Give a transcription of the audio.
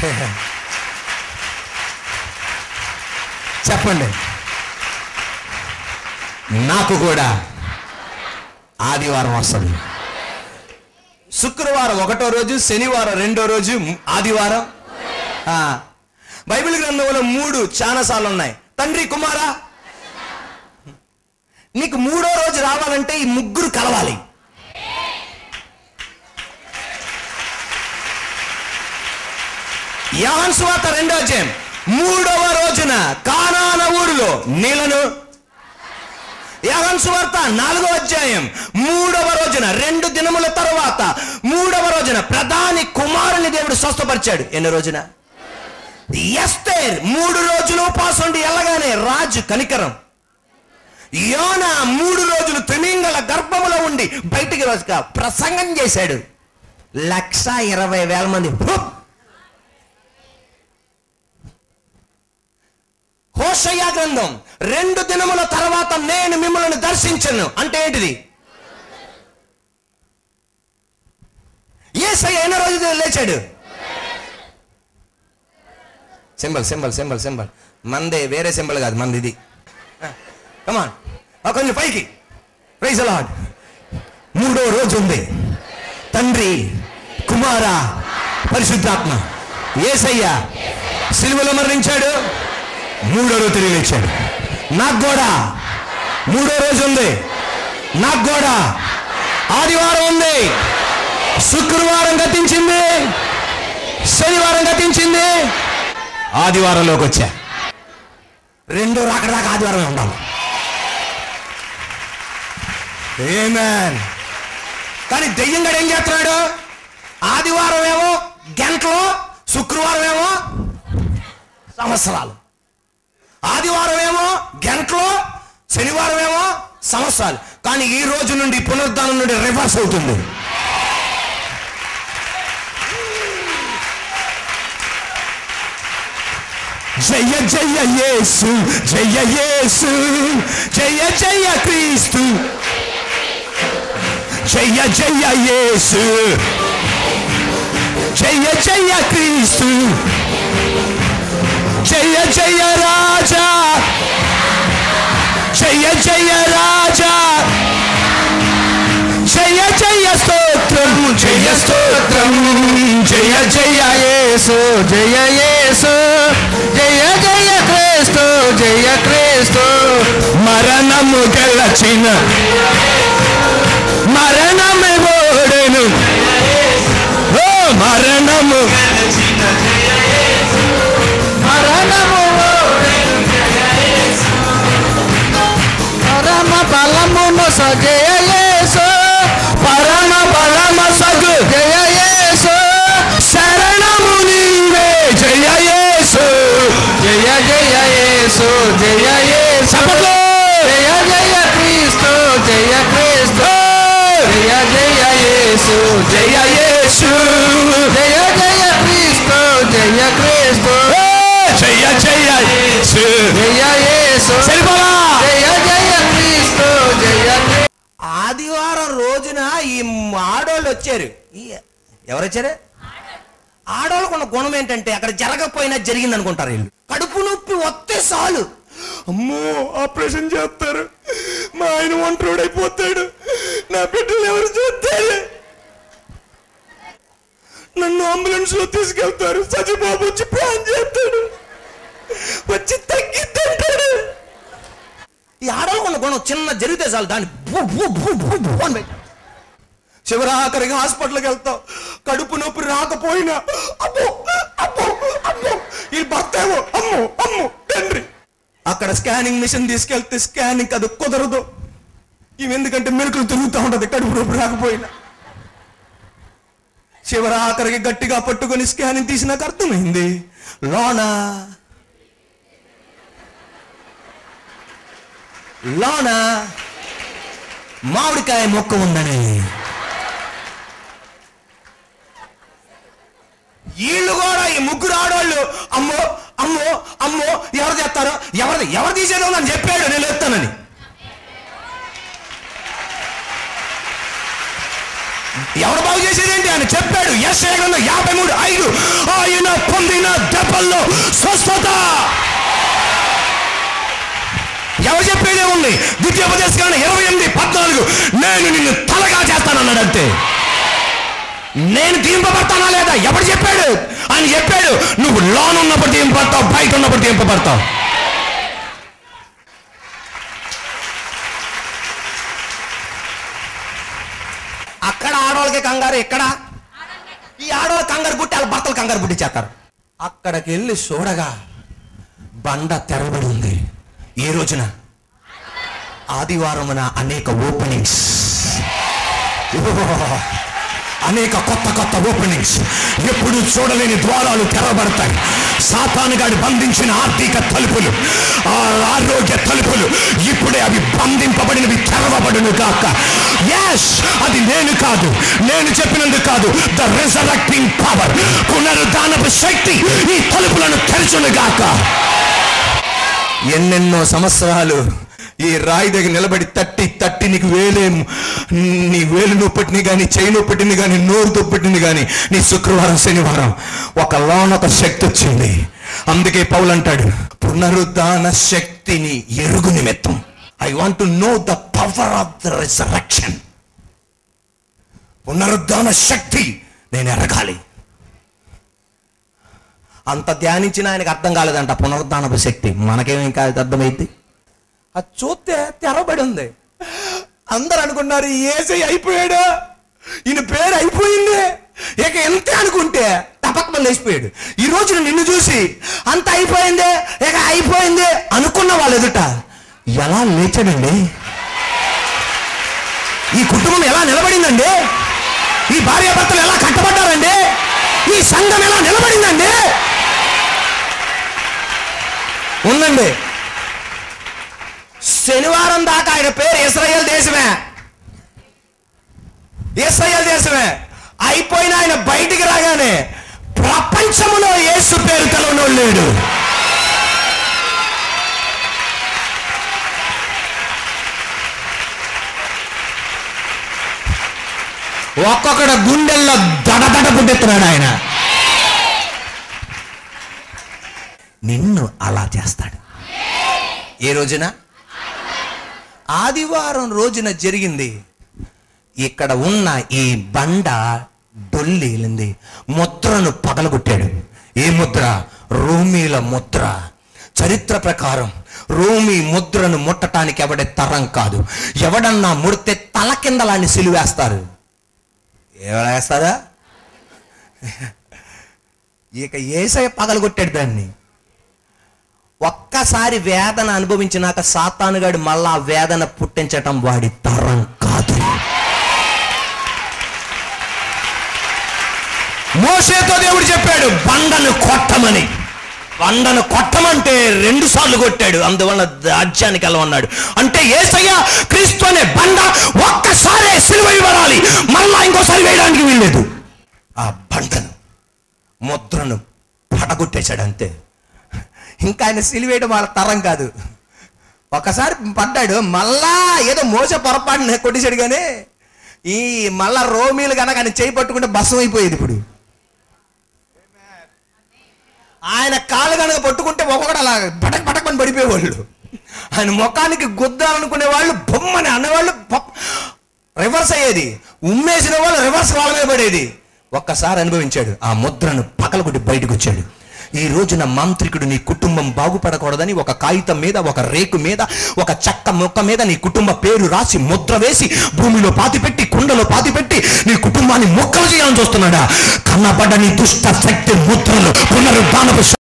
చెప్పండి నాకు కూడా ఆదివారం వస్తుంది శుక్రవారం ఒకటో రోజు శనివారం రెండో రోజు ఆదివారం ఆ, బైబిల్ గ్రంథంలో మూడు చాలాసార్లు ఉన్నాయి తండ్రి కుమారా నీకు మూడో రోజు రావాలంటే ఈ ముగ్గురు కలవాలి యోహాను సువార్త రెండో అధ్యాయం మూడవ రోజున కానాన ఊరిలో నీళ్లను యోహాను సువార్త నాలుగో అధ్యాయం మూడవ రోజున రెండు దినముల తరువాత మూడవ రోజున ప్రధాని కుమారుని దేవుడు స్వస్థపరిచాడు ఎన్ని రోజున ఎస్తేర్ మూడు రోజులు ఉపవాసం ఉండి వెళ్ళగానే రాజు కనికరం యోన మూడు రోజులు తిమింగల గర్భములో ఉండి బయటికి రోజుగా ప్రసంగం చేశాడు లక్ష ఇరవై వేల మంది హుప్! హోషయ్య గ్రంథం రెండు దినముల తర్వాత నేను మిమ్మల్ని దర్శించను అంటే ఏంటిది ఏసయ్య ఎన్నో రోజు లేచాడు సింబల్ సింబల్ సింబల్ సింబల్ మందే వేరే సింబల్ కాదు మంది ఇది కమాన్ కొంచెం పైకి ప్రైజ్ అలాడ్ మూడో రోజు ఉంది తండ్రి కుమార పరిశుద్ధాత్మ ఏసయ్య సిలువలో మరణించాడు మూడో రోజు తిరిగి లేచాడు నాకు కూడా మూడో రోజు ఉంది నాకు కూడా ఆదివారం ఉంది శుక్రవారం గతించింది శనివారం గతించింది ఆదివారంలోకి వచ్చా రెండో రాకడ దాకా ఆదివారమే ఉండాలి ఏమేన్ కానీ దెయ్యం గడు ఏం చేస్తున్నాడు ఆదివారం ఏమో గంటలు శుక్రవారం ఏమో సంవత్సరాలు ఆదివారం ఏమో గంటలు శనివారం ఏమో సంవత్సరాలు కానీ ఈ రోజు నుండి పునరుద్ధానం నుండి రివర్స్ అవుతుంది జయ జయ యేసు జయ యేసు జయ జయ క్రీస్తు జయ జయ యేసు జయ జయ క్రీస్తు జయ జయ రాజా జయ జయ రాజా జయ జయ స్తోత్రం జయ స్తోత్రం జయ జయ యేసు జయ యేసు జయ జయ క్రీస్తు జయ క్రీస్తు మరణము గెలచిన మరణము ఓడెను ఓ మరణము మరణము పరమ బలమును సజయ యేసు పరమ బలమ సగు జయ యేసు శరణము నీవే జయ యేసు జయ జయ యేసు జయ యేసు జయ జయ క్రీస్తు జయ క్రీస్తు జయ జయ యేసు జయ యేసు జయ జయ క్రీస్తు జయ క్రీస్తు జయ జయ యేసు జయ యేసు సరిపోలా జయ జయ క్రీస్తు జయ ఆదివారం రోజున ఈ ఆడోళ్ళు వచ్చారు ఈ ఎవరు వచ్చారు ఆడవాళ్ళకు ఉన్న గుణం ఏంటంటే అక్కడ జరగకపోయినా జరిగింది అనుకుంటారు వీళ్ళు కడుపు నొప్పి వస్తే చాలు అమ్మో ఆపరేషన్ చేస్తారు మా ఆయన ఒంటరుడైపోతాడు నా బిడ్డలు ఎవరు చూస్తారు నన్ను అంబులెన్స్ లో తీసుకెళ్తారు సజిబాబు వచ్చి ప్లాన్ చేస్తాడు వచ్చి తగ్గిద్దంటాడు ఈ ఆడవాళ్ళకు ఉన్న గుణం చిన్న జరిగితే చాలు దాన్ని భూ భూ భూ భూ భూ అని పెట్టి చివరాఖరికి హాస్పిటల్కి వెళ్తాం కడుపు నొప్పి రాకపోయినా అమ్మో అమ్మో అమ్మో ఈ భర్త ఏమో అమ్మో అమ్మో తండ్రి అక్కడ స్కానింగ్ మిషన్ తీసుకెళ్తే స్కానింగ్ అది కుదరదు ఇవి ఎందుకంటే మెరుకులు తిరుగుతూ ఉంటది కడుపు నొప్పి రాకపోయినా చివరాఖరికి గట్టిగా పట్టుకొని స్కానింగ్ తీసినాక అర్థమైంది లోనా లోన మామిడికాయ మొక్క ఉందని వీళ్ళు కూడా ఈ ముగ్గురు ఆడవాళ్ళు అమ్మో అమ్మో అమ్మో ఎవరు చేస్తారో ఎవరిది ఎవరు తీసేదో అని చెప్పాడు నేను ఎత్తానని ఎవరు బాగు చేసేది ఏంటి ఆయన చెప్పాడు ఎస్ యాభై మూడు ఐదు ఆయన పొందిన మాటల్లో స్వస్థత ఎవరు చెప్పేదే ఉంది ద్వితీయోపదేశకాండ ఇరవై ఎనిమిది పద్నాలుగు నేను నిన్ను తలగా చేస్తానన్నాడు అంతే నేను దీంపబడతానా లేదా ఎవడు చెప్పాడు ఆయన చెప్పాడు నువ్వు లోన్ ఉన్నప్పుడు దీంపడతావు బయట ఉన్నప్పుడు దీంపబడతావు అక్కడ ఆడవాళ్ళకి కంగారు ఇక్కడ ఈ ఆడవాళ్ళ కంగారు పుట్టి వాళ్ళ భర్తలు కంగారు పుట్టి చేస్తారు అక్కడికి వెళ్ళి చూడగా బండ తెరబడి ఉంది ఏ రోజున ఆదివారమున అనేక ఓపెనింగ్స్ అనేక కొత్త కొత్త ఓపెనింగ్స్ ఎప్పుడు చూడలేని ద్వారాలు తెరబడతాయి సాతానుగాడి బంధించిన ఆర్థిక తలుపులు ఆ ఆరోగ్య తలుపులు ఇప్పుడే అవి బంధింపబడినవి తెరవబడును కాక ఎస్ అది నేను కాదు నేను చెప్పినందుకు కాదు ద రిజరక్టింగ్ పవర్ పునరుద్ధానపు శక్తి ఈ తలుపులను తెరచును గాక ఎన్నెన్నో సంవత్సరాలు ఈ రాయి దగ్గర నిలబడి తట్టి తట్టి నీకు వేలే నీ వేలు నొప్పటిని కానీ చేయి నొప్పటిని కానీ నోరు నొప్పటిని కానీ నీ శుక్రవారం శనివారం ఒక లోన్ ఒక శక్తి వచ్చింది అందుకే పౌలు అంటాడు పునరుద్ధాన శక్తిని ఎరుగు నిమిత్తం I want to know the power of the resurrection పునరుద్ధాన శక్తి నేను ఎరగాలి అంత ధ్యానించిన ఆయనకు అర్థం కాలేదంట పునరుద్ధానపు శక్తి మనకేం ఇంకా అర్థమైంది అది చూస్తే తెరబడి ఉంది అందరు అనుకున్నారు ఏసై అయిపోయాడు ఈయన పేరు అయిపోయింది ఇక ఎంతే అనుకుంటే తపక్కమని లేచిపోయాడు ఈ రోజున నిన్ను చూసి అంత అయిపోయింది ఇక అయిపోయింది అనుకున్న వాళ్ళు ఎదుట ఎలా లేచాడండి ఈ కుటుంబం ఎలా నిలబడిందండి ఈ భార్యాభర్తలు ఎలా కట్టబడ్డారండి ఈ సంఘం ఎలా నిలబడిందండి ఉందండి శనివారం దాకా ఆయన పేరు ఇస్రాయేల్ దేశమే ఇస్రాయేల్ దేశమే అయిపోయిన ఆయన బయటికి రాగానే ప్రపంచములో యేసు పేరు తెలవనోడు లేడు ఒక్కొక్కడ గుండెల్లో దడదడ పుట్టెత్తున్నాడు ఆయన నిన్ను అలా చేస్తాడు ఏ రోజున ఆదివారం రోజున జరిగింది ఇక్కడ ఉన్న ఈ బండ డొల్లింది ముద్రను పగలగొట్టాడు ఏ ముద్ర రోమీల ముద్ర చరిత్ర ప్రకారం రోమి ముద్రను ముట్టటానికి ఎవడే తరం కాదు ఎవడన్నా ముడితే తల కిందలాన్ని సిలువేస్తారు ఎవడేస్తారా ఇక ఏసయ పగలగొట్టాడు దాన్ని ఒక్కసారి వేదన అనుభవించినాక సాతానుగాడు మళ్ళా వేదన పుట్టించటం వాడి తరం కాదు మోసేతో దేవుడు చెప్పాడు బండను కొట్టమని బండను కొట్టమంటే రెండు సార్లు కొట్టాడు అందువల్ల రాజ్యానికి వెళ్ళమన్నాడు అంటే ఏసయ్య క్రీస్తు అనే బండ ఒక్కసారే సిలువ ఇవ్వాలి మళ్ళా ఇంకోసారి వేయడానికి వీల్లేదు ఆ బండను ముద్రను పడగొట్టేశాడు అంతే ఇంకా ఆయన సిలివేయడం వాళ్ళ తరం కాదు ఒకసారి పడ్డాడు మళ్ళా ఏదో మోస పొరపాటున కొట్టేశాడు కానీ ఈ మళ్ళా రోమీలు కనుక ఆయన చేయి పట్టుకుంటే భస్మం అయిపోయేది ఇప్పుడు ఆయన కాళ్ళు కనుక పట్టుకుంటే ఒక్కొక్కడు అలా పటక్ పటకమని పడిపోయేవాళ్ళు ఆయన ముఖానికి గుద్దాలనుకునే వాళ్ళు బొమ్మని అనేవాళ్ళు రివర్స్ అయ్యేది ఉమ్మేసిన వాళ్ళు రివర్స్ వాళ్ళ మీద పడేది ఒక్కసారి అనుభవించాడు ఆ ముద్రను పగలగొట్టి బయటకు వచ్చాడు ఈ రోజున మాంత్రికుడు నీ కుటుంబం బాగుపడకూడదని ఒక కాగితం మీద ఒక రేకు మీద ఒక చెక్క మొక్క మీద నీ కుటుంబ పేరు రాసి ముద్ర వేసి భూమిలో పాతిపెట్టి కుండలో పాతిపెట్టి నీ కుటుంబాన్ని మొక్కలు చేయాలని చూస్తున్నాడా కన్నబడ్డ నీ దుష్ట శక్తి ముద్రలు పునరుద్ధానపు